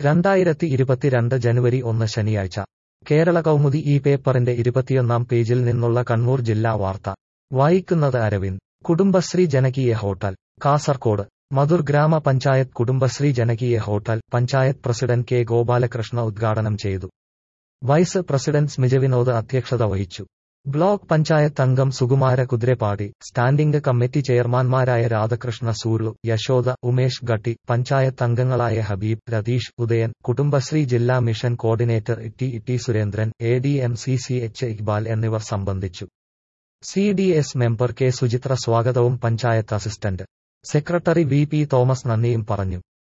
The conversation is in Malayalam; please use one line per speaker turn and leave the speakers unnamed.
രണ്ടായിരത്തി ഇരുപത്തിരണ്ട് ജനുവരി ഒന്ന് ശനിയാഴ്ച കേരള കൗമുദി ഈ പേപ്പറിന്റെ ഇരുപത്തിയൊന്നാം പേജിൽ നിന്നുള്ള കണ്ണൂർ ജില്ലാ വാർത്ത വായിക്കുന്നത് അരവിന്ദ് കുടുംബശ്രീ ജനകീയ ഹോട്ടൽ കാസർകോട് മധുർ ഗ്രാമപഞ്ചായത്ത് കുടുംബശ്രീ ജനകീയ hotel panchayat president K Gopalakrishna ഉദ്ഘാടനം ചെയ്തു വൈസ് പ്രസിഡന്റ് സ്മിജ വിനോദ് അധ്യക്ഷത വഹിച്ചു ബ്ലോക്ക് പഞ്ചായത്ത് അംഗം സുകുമാര കുതിരപ്പാടി സ്റ്റാൻഡിംഗ് കമ്മിറ്റി ചെയർമാൻമാരായ രാധകൃഷ്ണ സൂർലു യശോദ ഉമേഷ് ഗട്ടി പഞ്ചായത്ത് അംഗങ്ങളായ ഹബീബ് രതീഷ് ഉദയൻ കുടുംബശ്രീ ജില്ലാ mission coordinator T T Surendran A D M C C H Iqbal എന്നിവർ സംബന്ധിച്ചു C D S member K Suchitra സ്വാഗതവും panchayat assistant secretary V P Thomas നന്ദിയും പറഞ്ഞു